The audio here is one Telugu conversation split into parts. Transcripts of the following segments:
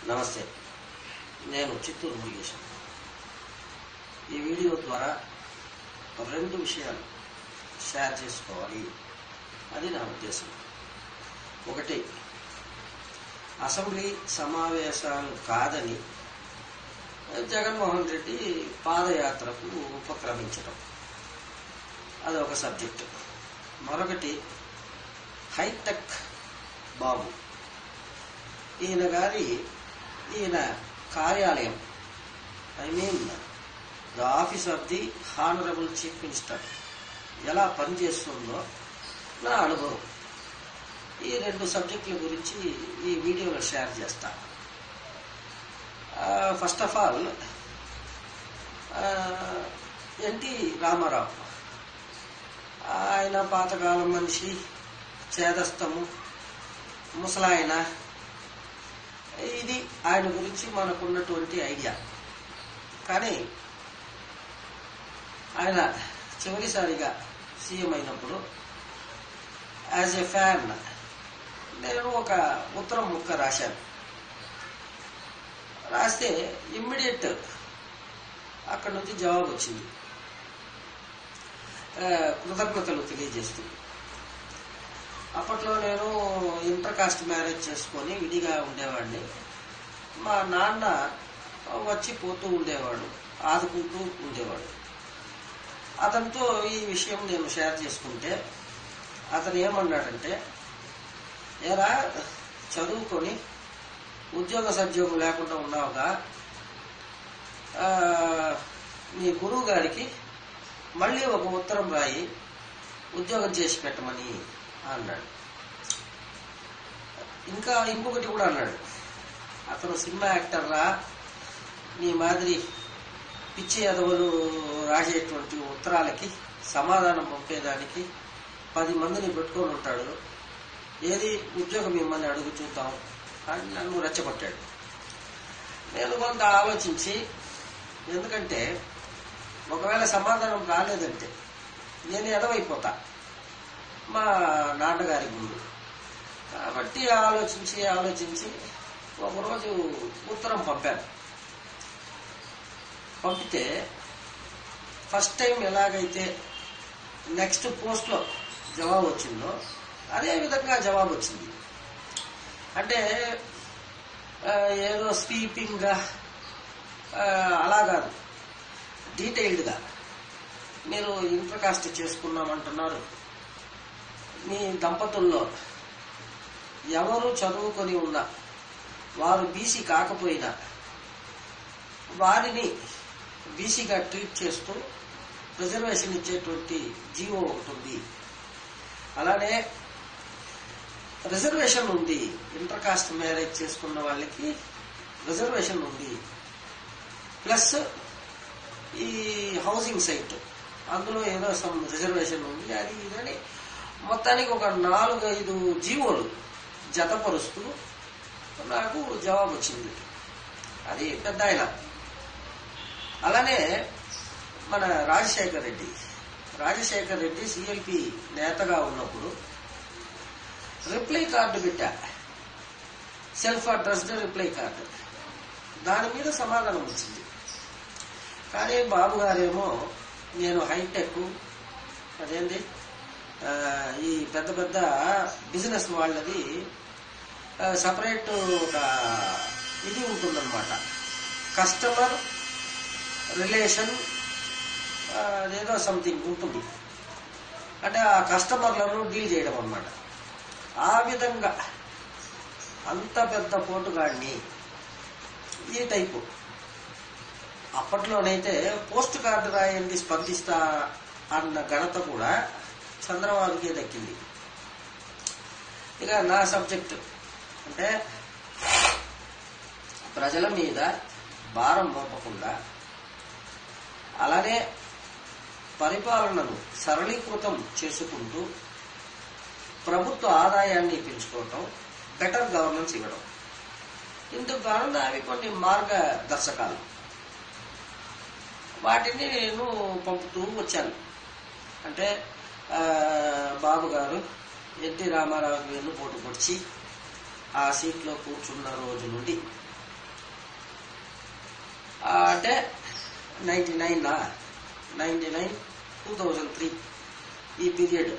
నమస్తే నేను చిత్తూరు మురుగేశం ఈ వీడియో ద్వారా రెండు విషయాలు షేర్ చేసుకోవాలి అది నా ఉద్దేశం ఒకటి అసెంబ్లీ సమావేశాలు కాదని జగన్మోహన్ రెడ్డి పాదయాత్రకు ఉపక్రమించడం అదొక సబ్జెక్టు మరొకటి హైటెక్ బాబు ఈయన గారి ఈయన కార్యాలయం I mean the office of the honourable chief minister ఎలా పనిచేస్తుందో నా అనుభవం ఈ రెండు సబ్జెక్టుల గురించి ఈ వీడియోలో షేర్ చేస్తా first of all N T Ramarao ఆయన పాతకాలం మనిషి చేదస్తము ముసలాయన ఇది ఆయన గురించి మనకున్నటువంటి ఐడియా కానీ ఆయన చివరిసారిగా సీఎం అయినప్పుడు యాజ్ ఎ ఫ్యాన్ నేను ఒక ఉత్తరం ముక్క రాశాను రాస్తే ఇమ్మీడియట్ అక్కడి నుంచి జవాబు వచ్చింది కృతజ్ఞతలు తెలియజేస్తూ అప్పట్లో నేను ఇంటర్ కాస్ట్ మ్యారేజ్ చేసుకొని విడిగా ఉండేవాడిని మా నాన్న వచ్చి పోతూ ఉండేవాడు ఆదుకుంటూ ఉండేవాడు అతనితో ఈ విషయం నేను షేర్ చేసుకుంటే అతను ఏమన్నాడంటే ఏరా చదువుకొని ఉద్యోగ సద్యోగం లేకుండా ఉన్నావుగా మీ గురువు గారికి మళ్ళీ ఒక ఉత్తరం రాయి ఉద్యోగం చేసి పెట్టమని అన్నాడు ఇంకా ఇంకొకటి కూడా అన్నాడు అతను సినిమా యాక్టర్ రా నీ మాదిరి పిచ్చి ఎదవలు రాసేటువంటి ఉత్తరాలకి సమాధానం పంపేదానికి పది మందిని పెట్టుకొని ఉంటాడు ఏది ఉద్యోగం మిమ్మల్ని అడుగు చూద్దాం అని నన్ను రెచ్చగొట్టాడు నేను కొంత ఆలోచించి ఎందుకంటే ఒకవేళ సమాధానం రాలేదంటే నేను ఎదవైపోతా మా నాన్నగారి ముందు కాబట్టి ఆలోచించి ఆలోచించి ఒకరోజు ఉత్తరం పంపాను పంపితే ఫస్ట్ టైం ఎలాగైతే నెక్స్ట్ పోస్ట్లో జవాబు వచ్చిందో అదే విధంగా జవాబు వచ్చింది అంటే ఏదో స్వీపింగ్గా అలా కాదు డీటెయిల్డ్గా మీరు ఇంటర్కాస్ట్ చేసుకున్నామంటున్నారు మీ దంపతుల్లో ఎవరు చదువుకొని ఉన్నా వారు బీసీ కాకపోయినా వారిని బీసీగా ట్రీట్ చేస్తూ రిజర్వేషన్ ఇచ్చేటువంటి జీవో ఒకటి ఉంది అలానే రిజర్వేషన్ ఉంది ఇంటర్ కాస్ట్ మ్యారేజ్ చేసుకున్న వాళ్ళకి రిజర్వేషన్ ఉంది ప్లస్ ఈ హౌసింగ్ సైట్ అందులో ఏదో సమ్ రిజర్వేషన్ ఉంది అది ఇదని మొత్తానికి ఒక నాలుగు ఐదు జీవోలు జతపరుస్తూ నాకు జవాబు వచ్చింది అది పెద్ద ఆయన అలానే మన రాజశేఖర్ రెడ్డి రాజశేఖర్ రెడ్డి సిఎల్పి నేతగా ఉన్నప్పుడు రిప్లై కార్డు పెట్టా సెల్ఫ్ అడ్రస్డ్ రిప్లై కార్డు దాని మీద సమాధానం వచ్చింది కానీ బాబు గారేమో నేను హైటెక్ అదేంటి ఈ పెద్ద పెద్ద బిజినెస్ వాళ్ళది సపరేట్ ఒక ఇది ఉంటుందన్నమాట కస్టమర్ రిలేషన్ ఏదో సంథింగ్ ఉంటుంది అంటే ఆ కస్టమర్లను డీల్ చేయడం అన్నమాట ఆ విధంగా అంత పెద్ద పోటుగాడిని ఈ టైపు అప్పట్లోనైతే పోస్ట్ కార్డు రాయండి స్పందిస్తా అన్న ఘనత కూడా చంద్రబాబుకే దక్కింది ఇక నా సబ్జెక్టు అంటే ప్రజల మీద భారం మోపకుండా అలానే పరిపాలనను సరళీకృతం చేసుకుంటూ ప్రభుత్వ ఆదాయాన్ని పెంచుకోవటం బెటర్ గవర్నెన్స్ ఇవ్వడం ఇందుకు గాను నావి కొన్ని మార్గదర్శకాలు వాటిని నేను పంపుతూ వచ్చాను అంటే ఆ, బాబు గారు ఎన్టీ రామారావు వెన్ను పోటు పొడిచి ఆ సీట్లో కూర్చున్న రోజు నుండి ninety nine ninety nine two thousand three ఈ పీరియడ్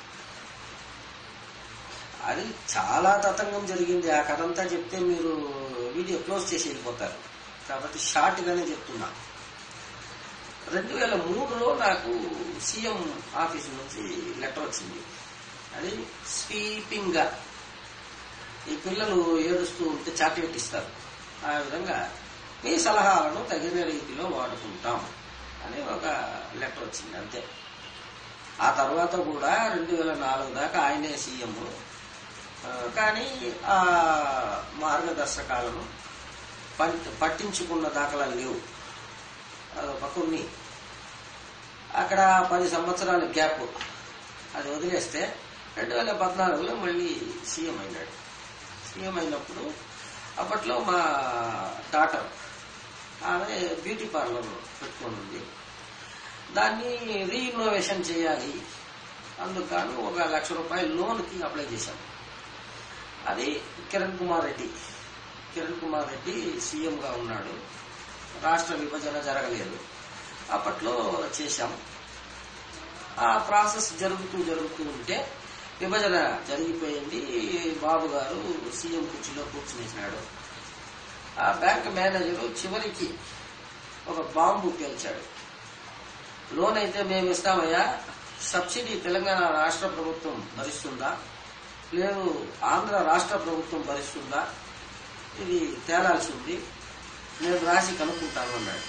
అది చాలా తతంగం జరిగింది ఆ కథ అంతా చెప్తే మీరు వీడియో క్లోజ్ చేసి వెళ్ళిపోతారు కాబట్టి షార్ట్ గానే చెప్తున్నా రెండు వేల మూడులో నాకు సీఎం ఆఫీస్ నుంచి లెటర్ వచ్చింది అది స్వీపింగ్ గా ఈ పిల్లలు ఏడుస్తూ ఉంటే చాక్లెట్ ఇస్తారు ఆ విధంగా మీ సలహాలను తగిన రీతిలో వాడుకుంటాం అని ఒక లెటర్ వచ్చింది అంతే ఆ తర్వాత కూడా రెండు వేల నాలుగు దాకా ఆయనే సీఎం కానీ ఆ మార్గదర్శకాలను పట్- పట్టించుకున్న దాఖలాలు లేవు అదొక కొన్ని అక్కడ పది సంవత్సరాల గ్యాప్ అది వదిలేస్తే రెండు వేల పద్నాలుగులో మళ్ళీ సీఎం అయినాడు సీఎం అయినప్పుడు అప్పట్లో మా డాటర్ ఆమె బ్యూటీ పార్లర్ పెట్టుకొని ఉంది దాన్ని రీఇన్నోవేషన్ చేయాలి అందుకు గాను ఒక లక్ష రూపాయల లోన్కి అప్లై చేశాం అది కిరణ్ కుమార్ రెడ్డి కిరణ్ కుమార్ రెడ్డి సీఎంగా ఉన్నాడు రాష్ట్ర విభజన జరగలేదు అప్పట్లో చేశాం ఆ ప్రాసెస్ జరుగుతూ జరుగుతూ ఉంటే విభజన జరిగిపోయింది బాబు గారు సీఎం కుర్చీలో కూర్చునేసినాడు ఆ బ్యాంక్ మేనేజరు చివరికి ఒక బాంబు పేల్చాడు లోన్ అయితే మేము ఇస్తామయ్యా సబ్సిడీ తెలంగాణ రాష్ట్ర ప్రభుత్వం భరిస్తుందా లేదు ఆంధ్ర రాష్ట్ర ప్రభుత్వం భరిస్తుందా ఇది తేలాల్సి ఉంది నేను రాసి కనుక్కుంటాను అన్నాడు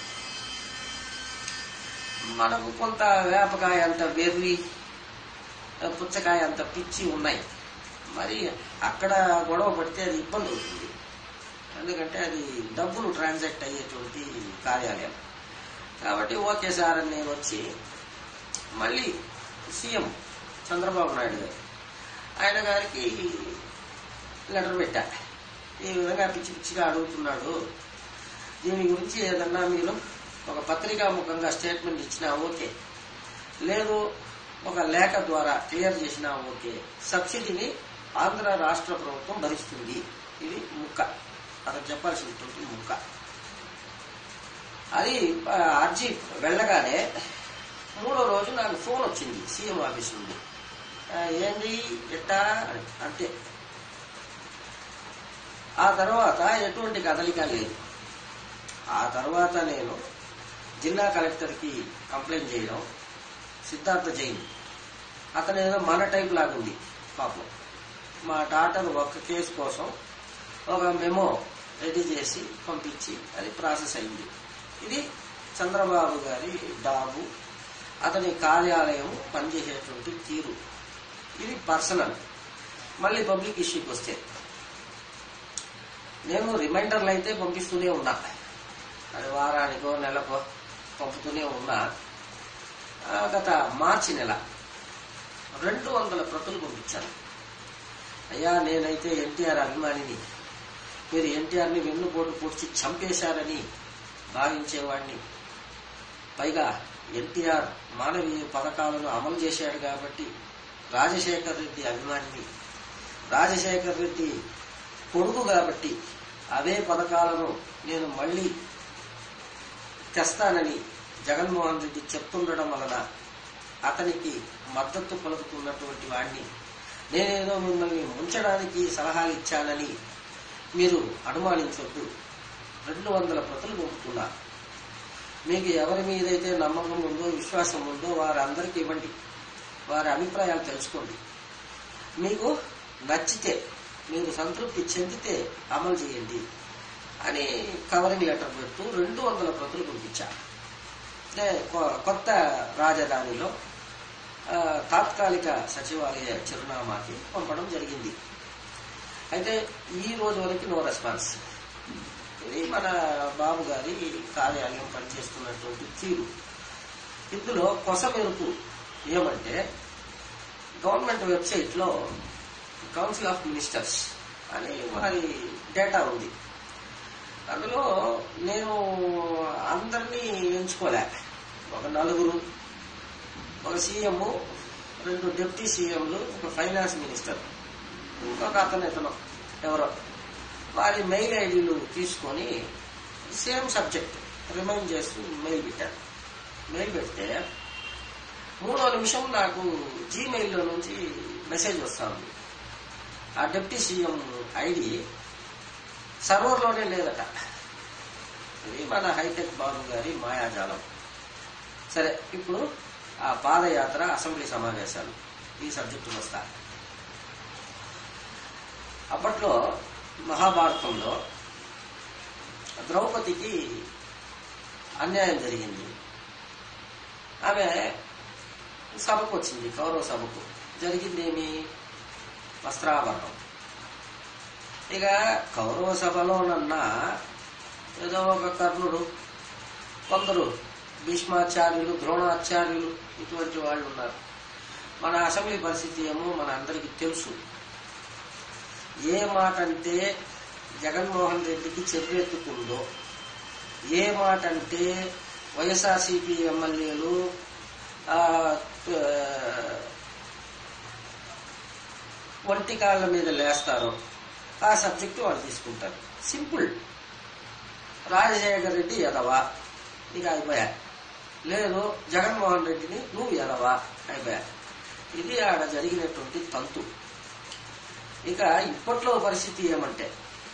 మనకు కొంత వేపకాయ అంత వెర్రి పుచ్చకాయ అంత పిచ్చి ఉన్నాయి మరి అక్కడ గొడవ పడితే అది ఇబ్బంది అవుతుంది ఎందుకంటే అది డబ్బులు ట్రాన్సాక్ట్ అయ్యేటువంటి కార్యాలయం కాబట్టి ఓకే సార్ అని నేను వచ్చి మళ్ళీ సీఎం చంద్రబాబు నాయుడు గారు ఆయన గారికి లెటర్ పెట్టా ఈ విధంగా పిచ్చి పిచ్చిగా అడుగుతున్నాడు దీని గురించి ఏదన్నా మీరు ఒక పత్రికా ముఖంగా స్టేట్మెంట్ ఇచ్చినా ఓకే లేదు ఒక లేఖ ద్వారా క్లియర్ చేసినా ఓకే సబ్సిడీని ఆంధ్ర రాష్ట్ర ప్రభుత్వం భరిస్తుంది ఇది ముక్క అతను చెప్పాల్సినటువంటి ముక్క అది ఆ, అర్జీ వెళ్ళగానే మూడో రోజు నాకు ఫోన్ వచ్చింది సీఎం ఆఫీస్ నుండి ఆ, ఏంది ఎట్టా అని. అంతే ఆ తర్వాత ఎటువంటి కదలిక లేదు ఆ తర్వాత నేను జిల్లా కలెక్టర్కి కంప్లైంట్ చేయడం సిద్ధార్థ జైన్ అతను ఏదో మన టైప్ లాగుంది పాపం మా డాటర్ ఒక్క కేసు కోసం ఒక మెమో రెడీ చేసి పంపించి అది ప్రాసెస్ అయింది ఇది చంద్రబాబు గారి డాబు అతని కార్యాలయం పనిచేసేటువంటి తీరు ఇది పర్సనల్ మళ్ళీ పబ్లిక్ ఇష్యూకి వస్తే నేను రిమైండర్లు అయితే పంపిస్తూనే ఉన్నా అది వారానికో నెలకో పంపుతూనే ఉన్నా ఆ, గత మార్చి నెల రెండు వందల ప్రతులు పంపించాను అయ్యా నేనైతే ఎన్టీఆర్ అభిమానిని మీరు ఎన్టీఆర్ని వెన్నుపోటు పొడిచి చంపేశారని భావించేవాడిని పైగా ఎన్టీఆర్ మానవీయ పథకాలను అమలు చేశాడు కాబట్టి రాజశేఖర్ రెడ్డి అభిమానిని రాజశేఖర్ రెడ్డి కొడుకు కాబట్టి అవే పథకాలను నేను మళ్ళీ తెస్తానని జగన్మోహన్ రెడ్డి చెప్తుండడం వలన అతనికి మద్దతు పలుకుతున్నటువంటి వాడిని నేనేదో మిమ్మల్ని ఉంచడానికి సలహాలు ఇచ్చానని మీరు అనుమానించొద్దు రెండు వందల ప్రతులు పంపుతున్నా మీకు ఎవరి మీదైతే నమ్మకం ఉందో విశ్వాసం ఉందో వారందరికీ ఇవ్వండి వారి అభిప్రాయాలు తెలుసుకోండి మీకు నచ్చితే మీరు సంతృప్తి చెందితే అమలు చేయండి అని కవరింగ్ లెటర్ పెడుతూ రెండు వందల ప్రతులు పంపించారు అంటే కొ- కొత్త రాజధానిలో ఆ, తాత్కాలిక సచివాలయ చిరునామాకి పంపడం జరిగింది అయితే ఈ రోజు వరకు నో రెస్పాన్స్ ఇది మన బాబు గారి కార్యాలయం పనిచేస్తున్నటువంటి తీరు ఇందులో కొసమెరుపు ఏమంటే గవర్నమెంట్ వెబ్సైట్లో కౌన్సిల్ ఆఫ్ మినిస్టర్స్ అని వారి డేటా ఉంది అందులో నేను అందరినీ ఎంచుకోలే ఒక నలుగురు ఒక సీఎం రెండు డిప్యూటీ సీఎంలు ఒక ఫైనాన్స్ మినిస్టర్ ఇంకొక అతను ఇతను ఎవరో వారి మెయిల్ ఐడీలు తీసుకొని సేమ్ సబ్జెక్ట్ రిమైండ్ చేస్తూ మెయిల్ పెట్టాను మెయిల్ పెడితే మూడో నిమిషం నాకు జీమెయిల్లో నుంచి మెసేజ్ వస్తా ఉంది ఆ డిప్యూటీ సీఎం ఐడి సర్వర్లోనే లేదట ఇది మన హైటెక్ బాబు గారి మాయాజాలం సరే ఇప్పుడు ఆ పాదయాత్ర అసెంబ్లీ సమావేశాలు ఈ సబ్జెక్టు వస్తా అప్పట్లో మహాభారతంలో ద్రౌపదికి అన్యాయం జరిగింది ఆమె సభకు వచ్చింది కౌరవ సభకు జరిగిందేమి వస్త్రాభరణం ఇక కౌరవ సభలోనన్నా ఏదో ఒక కర్ణుడు కొందరు భీష్మాచార్యులు ద్రోణాచార్యులు ఇటువంటి వాళ్ళు ఉన్నారు మన అసెంబ్లీ పరిస్థితి ఏమో మన అందరికీ తెలుసు ఏ మాట అంటే జగన్మోహన్ రెడ్డికి చెర్రెత్తుకుందో ఏ మాట అంటే వైఎస్ఆర్సీపీ ఎమ్మెల్యేలు ఆ, ఆ, ఒంటి కాళ్ళ మీద లేస్తారో ఆ సబ్జెక్టు వాళ్ళు తీసుకుంటారు సింపుల్ రాజశేఖర రెడ్డి ఎదవా ఇక అయిపోయా లేదు జగన్మోహన్ రెడ్డిని నువ్వు ఎదవా అయిపోయా ఇది ఆడ జరిగినటువంటి తంతు ఇక ఇప్పట్లో పరిస్థితి ఏమంటే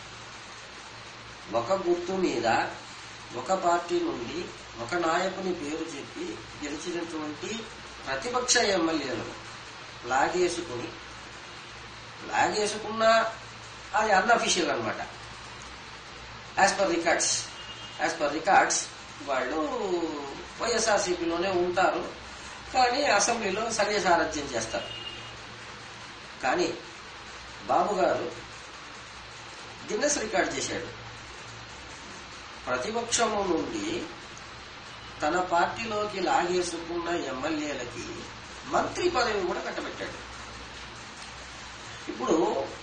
ఒక గుర్తు మీద ఒక పార్టీ నుండి ఒక నాయకుని పేరు చెప్పి గెలిచినటువంటి ప్రతిపక్ష ఎమ్మెల్యేలను లాగేసుకుని లాగేసుకున్నా అది అన్అఫీషియల్ అనమాట as per records as per records వాళ్ళు వైఎస్ఆర్సీపీలోనే ఉంటారు కానీ అసెంబ్లీలో సర్య సారథ్యం చేస్తారు కానీ బాబు గారు గిన్నెస్ రికార్డ్ చేశాడు ప్రతిపక్షము నుండి తన పార్టీలోకి లాగేసుకున్న ఎమ్మెల్యేలకి మంత్రి పదవి కూడా కట్టబెట్టాడు ఇప్పుడు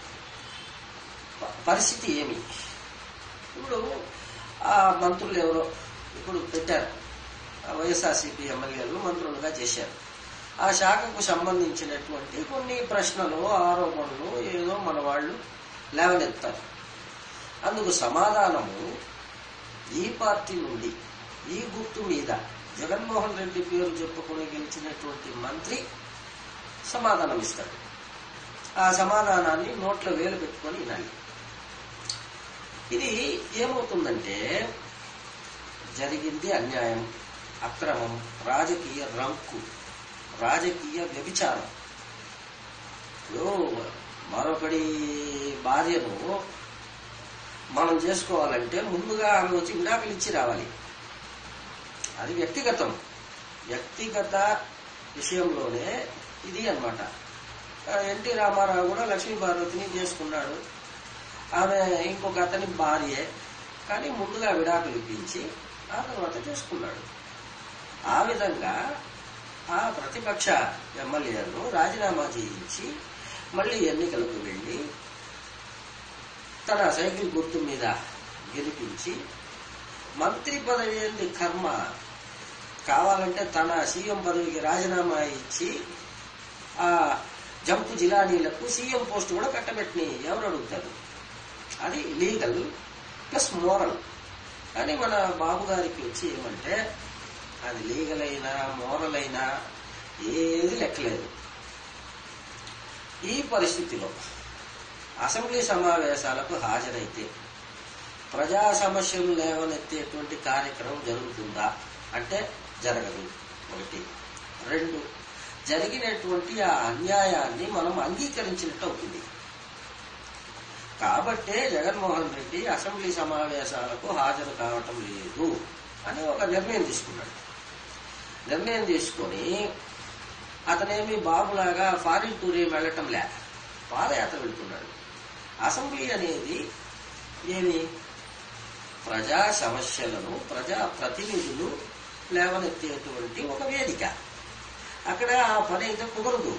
ప- పరిస్థితి ఏమి ఇప్పుడు ఆ మంత్రులు ఎవరో ఇప్పుడు పెట్టారు ఆ వైఎస్ఆర్సీపీ ఎమ్మెల్యేలు మంత్రులుగా చేశారు ఆ శాఖకు సంబంధించినటువంటి కొన్ని ప్రశ్నలు ఆరోపణలు ఏదో మన వాళ్ళు లేవనెత్తారు అందుకు సమాధానము ఈ పార్టీ నుండి ఈ గుర్తు మీద జగన్మోహన్ రెడ్డి పేరు చెప్పుకుని గెలిచినటువంటి మంత్రి సమాధానం ఇస్తాడు ఆ సమాధానాన్ని నోట్లో వేలు పెట్టుకొని వినాలి ఇది ఏమవుతుందంటే జరిగింది అన్యాయం అక్రమం రాజకీయ రంకు రాజకీయ వ్యభిచారం ఇప్పుడు మరొకడి భార్యను మనం చేసుకోవాలంటే ముందుగా ఆమె వచ్చి విడాకులు ఇచ్చి రావాలి అది వ్యక్తిగతం వ్యక్తిగత విషయంలోనే ఇది అన్నమాట ఎన్టీ రామారావు కూడా లక్ష్మీ పార్వతిని చేసుకున్నాడు ఆమె ఇంకొక అతని భార్యే కానీ ముందుగా విడాకులు ఇప్పించి ఆ తర్వాత చేసుకున్నాడు ఆ విధంగా ఆ ప్రతిపక్ష ఎమ్మెల్యేలను రాజీనామా చేయించి మళ్ళీ ఎన్నికలకు వెళ్ళి తన సైకిల్ గుర్తు మీద గెలిపించి మంత్రి పదవి ఏంది కర్మ కావాలంటే తన సీఎం పదవికి రాజీనామా ఇచ్చి ఆ జంపు జిలానీలకు సీఎం పోస్ట్ కూడా కట్టబెట్టిని ఎవరు అడుగుతారు అది లీగల్ ప్లస్ మోరల్ కానీ మన బాబు గారికి వచ్చి ఏమంటే అది లీగల్ అయినా మోరల్ అయినా ఏది లెక్కలేదు ఈ పరిస్థితిలో అసెంబ్లీ సమావేశాలకు హాజరైతే ప్రజా సమస్యలు లేవనెత్తేటువంటి కార్యక్రమం జరుగుతుందా అంటే జరగదు ఒకటి రెండు జరిగినటువంటి ఆ అన్యాయాన్ని మనం అంగీకరించినట్టు అవుతుంది కాబట్టే జగన్మోహన్ రెడ్డి అసెంబ్లీ సమావేశాలకు హాజరు కావటం లేదు అని ఒక నిర్ణయం తీసుకున్నాడు నిర్ణయం తీసుకొని అతనేమి బాబులాగా ఫారిన్ టూర్ ఏం వెళ్ళటం లే పాదయాత్ర వెళ్తున్నాడు అసెంబ్లీ అనేది ఏమి ప్రజా సమస్యలను ప్రజా ప్రతినిధులు లేవనెత్తేటువంటి ఒక వేదిక అక్కడ ఆ పని అయితే కుదరదు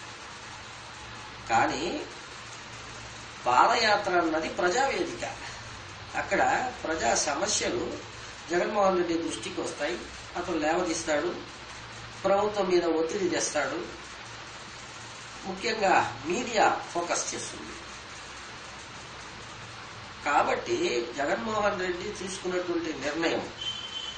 కానీ పాదయాత్ర అన్నది ప్రజావేదిక అక్కడ ప్రజా సమస్యలు జగన్మోహన్ రెడ్డి దృష్టికి వస్తాయి అతను లేవదీస్తాడు ప్రభుత్వం మీద ఒత్తిడి తెస్తాడు ముఖ్యంగా మీడియా ఫోకస్ చేస్తుంది కాబట్టి జగన్మోహన్ రెడ్డి తీసుకున్నటువంటి నిర్ణయం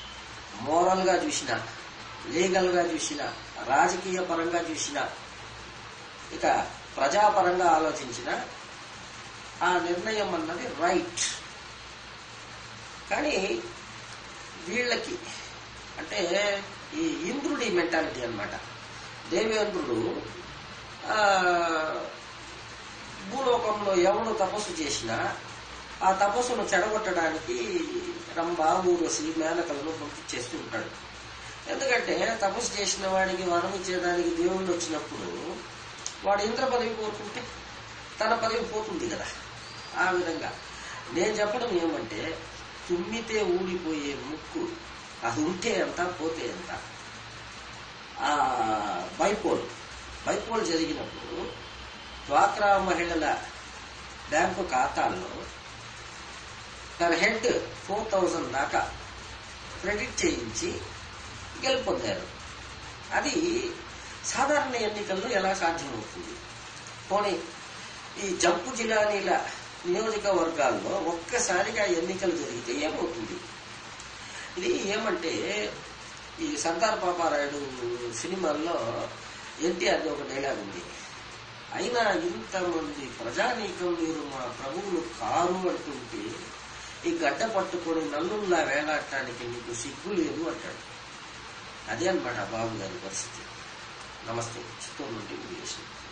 మోరల్గా చూసిన లీగల్గా చూసిన రాజకీయ పరంగా చూసిన ఇక ప్రజాపరంగా ఆలోచించిన ఆ నిర్ణయం అన్నది రైట్ కానీ వీళ్ళకి అంటే ఈ ఇంద్రుడి మెంటాలిటీ అన్నమాట దేవేంద్రుడు ఆ, భూలోకంలో ఎవడు తపస్సు చేసినా ఆ తపస్సును చెడగొట్టడానికి రంభ ఊరసి మేనకలను పంపించేస్తూ ఉంటాడు ఎందుకంటే తపస్సు చేసిన వాడికి వరం ఇచ్చేదానికి దేవుళ్ళు వచ్చినప్పుడు వాడు ఇంద్ర పదవి కోరుకుంటే తన పదవి పోతుంది కదా ఆ విధంగా నేను చెప్పడం ఏమంటే తుమ్మితే ఊడిపోయే ముక్కు అది ఉంటే ఎంత పోతే ఎంత ఆ బైపోల్ బైపోల్ జరిగినప్పుడు డ్వాక్రా మహిళల బ్యాంకు ఖాతాల్లో పర్ హెడ్ ఫోర్ థౌజండ్ దాకా క్రెడిట్ చేయించి గెలుపొందారు అది సాధారణ ఎన్నికల్లో ఎలా సాధ్యమవుతుంది పోనీ ఈ జంపు జిల్లానీల నియోజకవర్గాల్లో ఒక్కసారిగా ఎన్నికలు జరిగితే ఏమవుతుంది ఇది ఏమంటే ఈ సర్దార్ పాపారాయుడు సినిమాల్లో ఎన్టీఆర్ది ఒక డైలాగ్ ఉంది అయినా ఇంతమంది ప్రజానీకం మీరు మా ప్రభువులు కారు అంటుంటే ఈ గడ్డ పట్టుకొని నల్లుల్లా వేలాడటానికి మీకు సిగ్గు లేదు అంటాడు అదే అనమాట బాబు గారి పరిస్థితి నమస్తే చిత్తూరు నుండి విజయశ్రీ